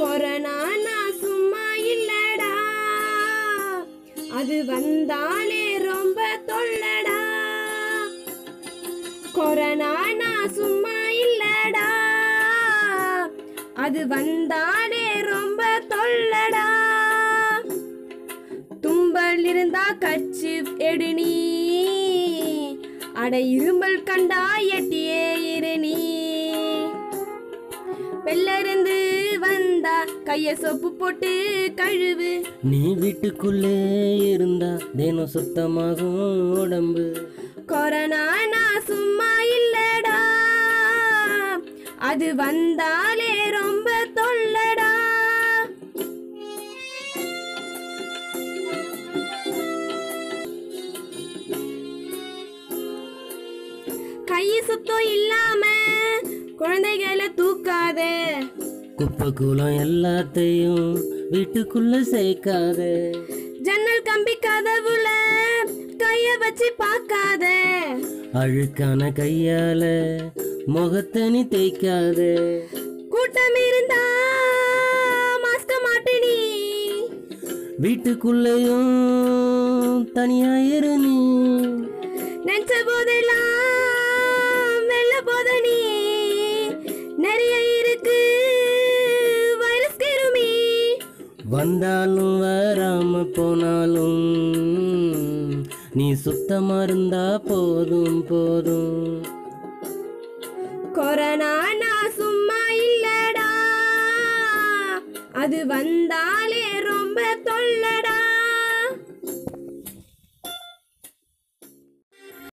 corona நான் சும்மா இல்லடா அது வந்தாலே ரொம்ப தொல்லடா கொரோனா நான் சும்மா இல்லடா அது வந்தாலே ரொம்ப தொல்லடா தும்பல் இருந்தா கச்சி எடு நீ அட இரும்பல் கண்டா எட்டியே இரு நீ வெளில இருந்து வந்தா கைய சொப்பு போட்டு கழுவு நீ வீட்டுக்குள்ளே இருந்தா தினம் சுத்தமாகும் உடம்பு கொரோனா நான் சும்மா இல்லடா அது வந்தாலே ரொம்ப தொல்லடா கை சுத்தம் இல்லாம குழந்தைகளை தூக்காதே குப்பை கூலம் எல்லாத்தையும் வீட்டுக்குள்ள சேர்க்காத ஜன்னல் கம்பி கதவுல கைய வச்சு பார்க்காத அழுக்கான கையால முகத்தை நீ தேய்க்காத கூட்டம் இருந்தா மாஸ்க மாட்டு நீ வீட்டுக்குள்ளேயும் தனியா இரு நீ நினைச்ச போதெல்லாம் வெள்ள போத நீ நிறைய இருக்கு வைரஸ் கிருமி வந்தாலும் வராம போனாலும் நீ சுத்தமா இருந்தா போதும் போதும் கொரோனா நான் சும்மா இல்லடா அது வந்தாலே ரொம்ப தொல்லடா